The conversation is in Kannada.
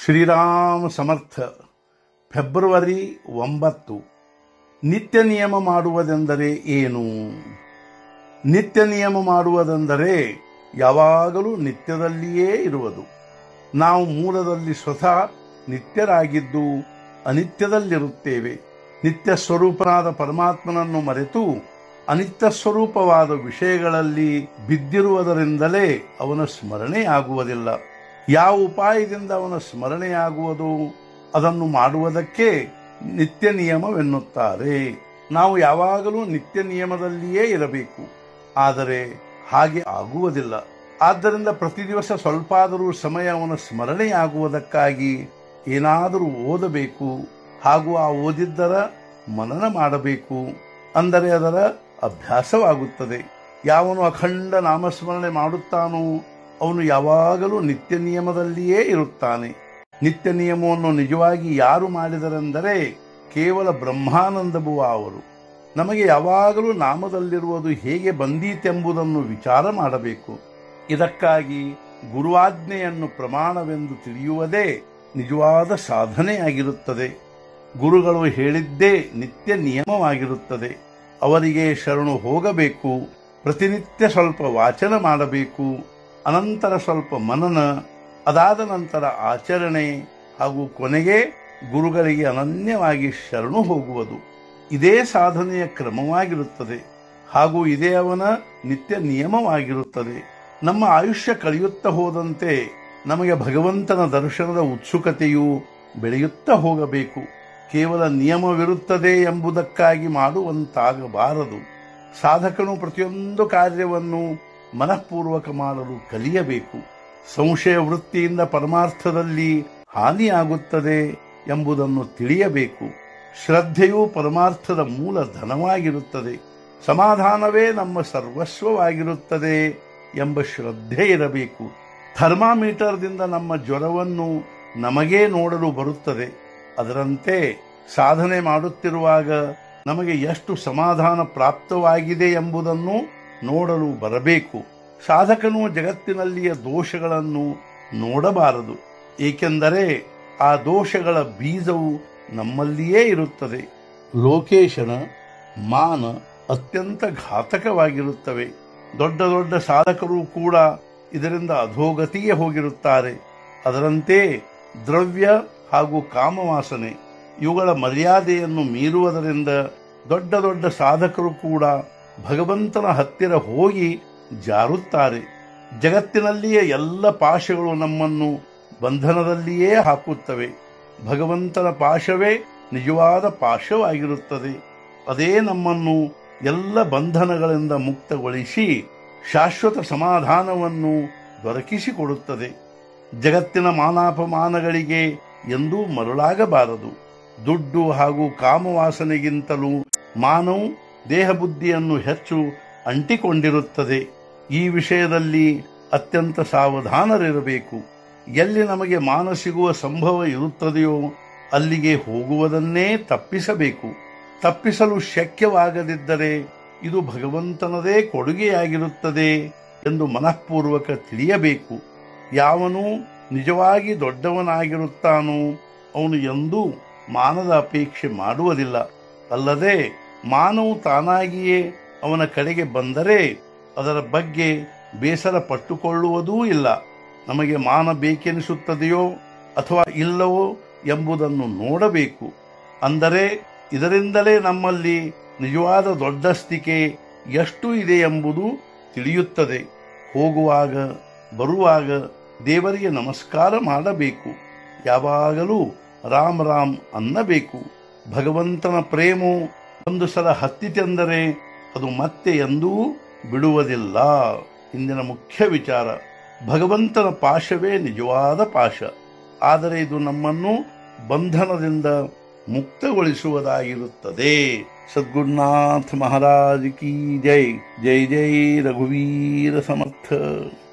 ಶ್ರೀರಾಮ ಸಮರ್ಥ ಫೆಬ್ರವರಿ ಒಂಬತ್ತು ನಿತ್ಯ ನಿಯಮ ಮಾಡುವುದೆಂದರೆ ಏನು ನಿತ್ಯ ನಿಯಮ ಮಾಡುವುದೆಂದರೆ ಯಾವಾಗಲೂ ನಿತ್ಯದಲ್ಲಿಯೇ ಇರುವುದು ನಾವು ಮೂಲದಲ್ಲಿ ಸ್ವತಃ ನಿತ್ಯರಾಗಿದ್ದು ಅನಿತ್ಯದಲ್ಲಿರುತ್ತೇವೆ ನಿತ್ಯ ಸ್ವರೂಪನಾದ ಪರಮಾತ್ಮನನ್ನು ಮರೆತು ಅನಿತ್ಯ ಸ್ವರೂಪವಾದ ವಿಷಯಗಳಲ್ಲಿ ಬಿದ್ದಿರುವುದರಿಂದಲೇ ಅವನ ಸ್ಮರಣೆಯಾಗುವುದಿಲ್ಲ ಯಾವ ಉಪಾಯದಿಂದ ಅವನ ಸ್ಮರಣೆಯಾಗುವುದು ಅದನ್ನು ಮಾಡುವುದಕ್ಕೆ ನಿತ್ಯ ನಿಯಮವೆನ್ನುತ್ತಾರೆ ನಾವು ಯಾವಾಗಲೂ ನಿತ್ಯ ನಿಯಮದಲ್ಲಿಯೇ ಇರಬೇಕು ಆದರೆ ಹಾಗೆ ಆಗುವುದಿಲ್ಲ ಆದ್ದರಿಂದ ಪ್ರತಿ ದಿವಸ ಸ್ವಲ್ಪಾದರೂ ಸಮಯ ಅವನ ಸ್ಮರಣೆಯಾಗುವುದಕ್ಕಾಗಿ ಏನಾದರೂ ಓದಬೇಕು ಹಾಗೂ ಆ ಓದಿದ್ದರ ಮನನ ಮಾಡಬೇಕು ಅಂದರೆ ಅದರ ಅಭ್ಯಾಸವಾಗುತ್ತದೆ ಯಾವನು ಅಖಂಡ ನಾಮಸ್ಮರಣೆ ಮಾಡುತ್ತಾನೋ ಅವನು ಯಾವಾಗಲೂ ನಿತ್ಯ ನಿಯಮದಲ್ಲಿಯೇ ಇರುತ್ತಾನೆ ನಿತ್ಯ ನಿಯಮವನ್ನು ನಿಜವಾಗಿ ಯಾರು ಮಾಡಿದರೆಂದರೆ ಕೇವಲ ಬ್ರಹ್ಮಾನಂದಬುವ ಅವರು ನಮಗೆ ಯಾವಾಗಲೂ ನಾಮದಲ್ಲಿರುವುದು ಹೇಗೆ ಬಂದೀತೆಂಬುದನ್ನು ವಿಚಾರ ಮಾಡಬೇಕು ಇದಕ್ಕಾಗಿ ಗುರುವಾಜ್ಞೆಯನ್ನು ಪ್ರಮಾಣವೆಂದು ತಿಳಿಯುವುದೇ ನಿಜವಾದ ಸಾಧನೆಯಾಗಿರುತ್ತದೆ ಗುರುಗಳು ಹೇಳಿದ್ದೇ ನಿತ್ಯ ನಿಯಮವಾಗಿರುತ್ತದೆ ಅವರಿಗೆ ಶರಣು ಹೋಗಬೇಕು ಪ್ರತಿನಿತ್ಯ ಸ್ವಲ್ಪ ವಾಚನ ಮಾಡಬೇಕು ಅನಂತರ ಸ್ವಲ್ಪ ಮನನ ಅದಾದ ನಂತರ ಆಚರಣೆ ಹಾಗೂ ಕೊನೆಗೆ ಗುರುಗಳಿಗೆ ಅನನ್ಯವಾಗಿ ಶರಣು ಹೋಗುವುದು ಇದೇ ಸಾಧನೆಯ ಕ್ರಮವಾಗಿರುತ್ತದೆ ಹಾಗೂ ಇದೇ ಅವನ ನಿತ್ಯ ನಿಯಮವಾಗಿರುತ್ತದೆ ನಮ್ಮ ಆಯುಷ್ಯ ಕಳೆಯುತ್ತಾ ಹೋದಂತೆ ನಮಗೆ ಭಗವಂತನ ದರ್ಶನದ ಉತ್ಸುಕತೆಯು ಬೆಳೆಯುತ್ತಾ ಹೋಗಬೇಕು ಕೇವಲ ನಿಯಮವಿರುತ್ತದೆ ಎಂಬುದಕ್ಕಾಗಿ ಮಾಡುವಂತಾಗಬಾರದು ಸಾಧಕನು ಪ್ರತಿಯೊಂದು ಕಾರ್ಯವನ್ನು ಮನಃಪೂರ್ವಕ ಮಾಡಲು ಕಲಿಯಬೇಕು ಸಂಶಯ ವೃತ್ತಿಯಿಂದ ಪರಮಾರ್ಥದಲ್ಲಿ ಹಾನಿಯಾಗುತ್ತದೆ ಎಂಬುದನ್ನು ತಿಳಿಯಬೇಕು ಶ್ರದ್ಧೆಯು ಪರಮಾರ್ಥದ ಮೂಲ ಧನವಾಗಿರುತ್ತದೆ ಸಮಾಧಾನವೇ ನಮ್ಮ ಸರ್ವಸ್ವವಾಗಿರುತ್ತದೆ ಎಂಬ ಶ್ರದ್ಧೆ ಇರಬೇಕು ಥರ್ಮಾಮೀಟರ್ದಿಂದ ನಮ್ಮ ಜ್ವರವನ್ನು ನಮಗೇ ನೋಡಲು ಬರುತ್ತದೆ ಅದರಂತೆ ಸಾಧನೆ ಮಾಡುತ್ತಿರುವಾಗ ನಮಗೆ ಎಷ್ಟು ಸಮಾಧಾನ ಪ್ರಾಪ್ತವಾಗಿದೆ ಎಂಬುದನ್ನು ನೋಡಲು ಬರಬೇಕು ಸಾಧಕನು ಜಗತ್ತಿನಲ್ಲಿಯ ದೋಷಗಳನ್ನು ನೋಡಬಾರದು ಏಕೆಂದರೆ ಆ ದೋಷಗಳ ಬೀಜವು ನಮ್ಮಲ್ಲಿಯೇ ಇರುತ್ತದೆ ಲೋಕೇಶನ ಮಾನ ಅತ್ಯಂತ ಘಾತಕವಾಗಿರುತ್ತವೆ ದೊಡ್ಡ ದೊಡ್ಡ ಸಾಧಕರು ಕೂಡ ಇದರಿಂದ ಅಧೋಗತಿಗೆ ಹೋಗಿರುತ್ತಾರೆ ಅದರಂತೆ ದ್ರವ್ಯ ಹಾಗೂ ಕಾಮವಾಸನೆ ಇವುಗಳ ಮರ್ಯಾದೆಯನ್ನು ಮೀರುವುದರಿಂದ ದೊಡ್ಡ ದೊಡ್ಡ ಸಾಧಕರು ಕೂಡ ಭಗವಂತನ ಹತ್ತಿರ ಹೋಗಿ ಜಾರುತ್ತಾರೆ ಜಗತ್ತಿನಲ್ಲಿಯೇ ಎಲ್ಲ ಪಾಶಗಳು ನಮ್ಮನ್ನು ಬಂಧನದಲ್ಲಿಯೇ ಹಾಕುತ್ತವೆ ಭಗವಂತನ ಪಾಶವೇ ನಿಜವಾದ ಪಾಶವಾಗಿರುತ್ತದೆ ಅದೇ ನಮ್ಮನ್ನು ಎಲ್ಲ ಬಂಧನಗಳಿಂದ ಮುಕ್ತಗೊಳಿಸಿ ಶಾಶ್ವತ ಸಮಾಧಾನವನ್ನು ದೊರಕಿಸಿಕೊಡುತ್ತದೆ ಜಗತ್ತಿನ ಮಾನಾಪಮಾನಗಳಿಗೆ ಎಂದೂ ಮರುಳಾಗಬಾರದು ದುಡ್ಡು ಹಾಗೂ ಕಾಮವಾಸನೆಗಿಂತಲೂ ಮಾನವು ದೇಹಬುದ್ಧಿಯನ್ನು ಹೆಚ್ಚು ಅಂಟಿಕೊಂಡಿರುತ್ತದೆ ಈ ವಿಷಯದಲ್ಲಿ ಅತ್ಯಂತ ಸಾವಧಾನರಿರಬೇಕು ಎಲ್ಲಿ ನಮಗೆ ಮಾನ ಸಿಗುವ ಸಂಭವ ಇರುತ್ತದೆಯೋ ಅಲ್ಲಿಗೆ ಹೋಗುವುದನ್ನೇ ತಪ್ಪಿಸಬೇಕು ತಪ್ಪಿಸಲು ಶಕ್ಯವಾಗದಿದ್ದರೆ ಇದು ಭಗವಂತನದೇ ಕೊಡುಗೆಯಾಗಿರುತ್ತದೆ ಎಂದು ಮನಃಪೂರ್ವಕ ತಿಳಿಯಬೇಕು ಯಾವನು ನಿಜವಾಗಿ ದೊಡ್ಡವನಾಗಿರುತ್ತಾನೋ ಅವನು ಎಂದೂ ಮಾನದ ಅಪೇಕ್ಷೆ ಮಾಡುವುದಿಲ್ಲ ಅಲ್ಲದೆ ಮಾನವು ತಾನಾಗಿಯೇ ಅವನ ಕಡೆಗೆ ಬಂದರೆ ಅದರ ಬಗ್ಗೆ ಬೇಸರ ಪಟ್ಟುಕೊಳ್ಳುವುದೂ ಇಲ್ಲ ನಮಗೆ ಮಾನ ಬೇಕೆನಿಸುತ್ತದೆಯೋ ಅಥವಾ ಇಲ್ಲವೋ ಎಂಬುದನ್ನು ನೋಡಬೇಕು ಅಂದರೆ ಇದರಿಂದಲೇ ನಮ್ಮಲ್ಲಿ ನಿಜವಾದ ದೊಡ್ಡಸ್ತಿಕೆ ಎಷ್ಟು ಇದೆ ಎಂಬುದು ತಿಳಿಯುತ್ತದೆ ಹೋಗುವಾಗ ಬರುವಾಗ ದೇವರಿಗೆ ನಮಸ್ಕಾರ ಮಾಡಬೇಕು ಯಾವಾಗಲೂ ರಾಮ್ ರಾಮ್ ಅನ್ನಬೇಕು ಭಗವಂತನ ಪ್ರೇಮವು ಒಂದು ಸಲ ಹತ್ತಿತೆಂದರೆ ಅದು ಮತ್ತೆ ಎಂದೂ ಬಿಡುವುದಿಲ್ಲ ಇಂದಿನ ಮುಖ್ಯ ವಿಚಾರ ಭಗವಂತನ ಪಾಶವೇ ನಿಜವಾದ ಪಾಶ ಆದರೆ ಇದು ನಮ್ಮನ್ನು ಬಂಧನದಿಂದ ಮುಕ್ತಗೊಳಿಸುವುದಾಗಿರುತ್ತದೆ ಸದ್ಗುರುನಾಥ ಮಹಾರಾಜ್ ಕಿ ಜೈ ಜೈ ಜೈ ರಘುವೀರ ಸಮರ್ಥ